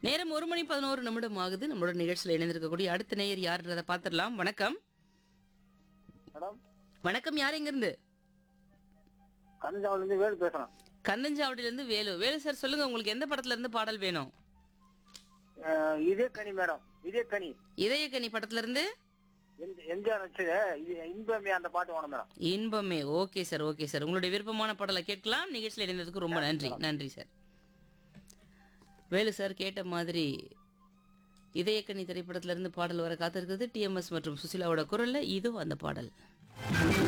நேரம் ஒரு மணி பதினோரு நிமிடம் ஆகுது நம்மளோட நிகழ்ச்சியில் இணைந்திருக்கக்கூடிய அடுத்த நேயர் யாருன்றதை பார்த்துடலாம் வணக்கம் மேடம் வணக்கம் யார் எங்கிருந்து கந்தஞ்சாவில இருந்து வேலு பேசுறேன் கந்தஞ்சாவடியிலேருந்து வேலு வேலு சார் சொல்லுங்க உங்களுக்கு எந்த படத்துல இருந்து பாடல் வேணும் அஹ் இதே கனி மேடம் இதே கனி இதயக்கனி படத்துல இருந்து எம்- எம்ஜிஆர் வச்சது இது இன்பமே அந்த பாட்டு வேணும் மேடம் இன்பமே ஓகே சார் ஓகே சார் உங்களுடைய விருப்பமான பாடலை கேட்கலாம் நிகழ்ச்சியில் இணைந்ததுக்கு ரொம்ப நன்றி நன்றி சார் வேலு சார் கேட்ட மாதிரி இதயக்கனி திரைப்படத்துல இருந்து பாடல் வர காத்திருக்கிறது டிஎம்எஸ் மற்றும் சுசிலாவோட குரல்ல இதோ அந்த பாடல்